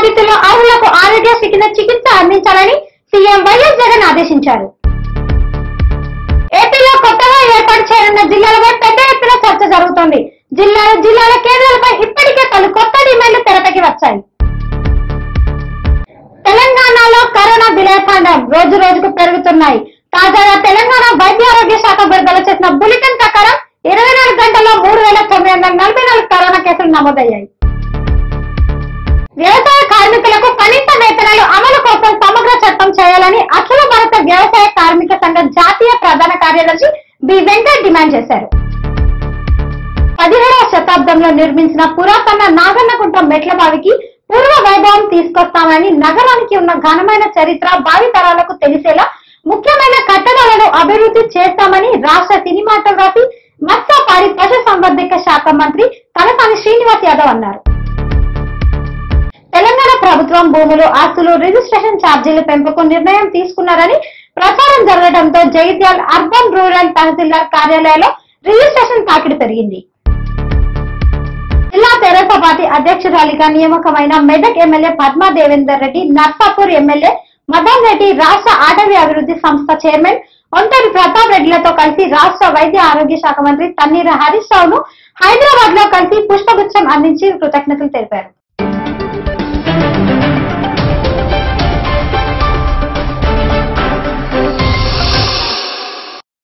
బాధితులు అర్హులకు ఆరోగ్యశ్రీ కింద చికిత్స అందించాలని సీఎం వైఎస్ జగన్ ఆదేశించారు ఏపీలో కొత్తగా ఏర్పాటు చేయనున్న జిల్లాలపై పెద్ద ఎత్తున చర్చ జరుగుతోంది జిల్లాల జిల్లాల కేంద్రాలపై ఇప్పటికే పలు కొత్త డిమాండ్లు తెరపైకి వచ్చాయి తెలంగాణలో కరోనా విలయతాండం రోజు రోజుకు పెరుగుతున్నాయి తాజాగా తెలంగాణ వైద్య ఆరోగ్య శాఖ విడుదల చేసిన బులెటిన్ ప్రకారం ఇరవై నాలుగు గంటల్లో మూడు వేల తొమ్మిది వందల నలభై నాలుగు కరోనా కేసులు నమోదయ్యాయి వ్యవసాయ కార్మికులకు కనీస వేతనాలు అమలు కోసం సమగ్ర చట్టం చేయాలని అఖిల భారత వ్యవసాయ కార్మిక సంఘ జాతీయ ప్రధాన కార్యదర్శి బి వెంకట్ డిమాండ్ చేశారు పదిహేడవ శతాబ్దంలో నిర్మించిన పురాతన నాగన్నకుంట మెట్ల బావికి పూర్వ వైభవం తీసుకొస్తామని నగరానికి ఉన్న ఘనమైన చరిత్ర భావి తరాలకు తెలిసేలా ముఖ్యమైన కట్టడాలను అభివృద్ధి చేస్తామని రాష్ట్ర సినిమాటోగ్రఫీ మత్స్యపాడి పశు సంవర్ధక శాఖ మంత్రి తలసాని శ్రీనివాస్ యాదవ్ అన్నారు తెలంగాణ ప్రభుత్వం భూములు ఆస్తులు రిజిస్ట్రేషన్ ఛార్జీల పెంపుకు నిర్ణయం తీసుకున్నారని ప్రచారం జరగడంతో జగిత్యాల్ అర్బన్ రూరల్ తహసీల్దార్ కార్యాలయంలో రిజిస్ట్రేషన్ తాకిడి పెరిగింది జిల్లా తెరాస పార్టీ అధ్యక్షురాలిగా నియామకమైన మెదక్ ఎమ్మెల్యే పద్మా దేవేందర్ రెడ్డి నర్సాపూర్ ఎమ్మెల్యే మదన్ రెడ్డి రాష్ట్ర అటవీ అభివృద్ధి సంస్థ చైర్మన్ ఒంటరి ప్రతాప్ రెడ్డిలతో కలిసి రాష్ట్ర వైద్య ఆరోగ్య శాఖ మంత్రి తన్నీర హరీష్ రావును హైదరాబాద్ లో కలిసి పుష్పగుచ్చం అందించి కృతజ్ఞతలు తెలిపారు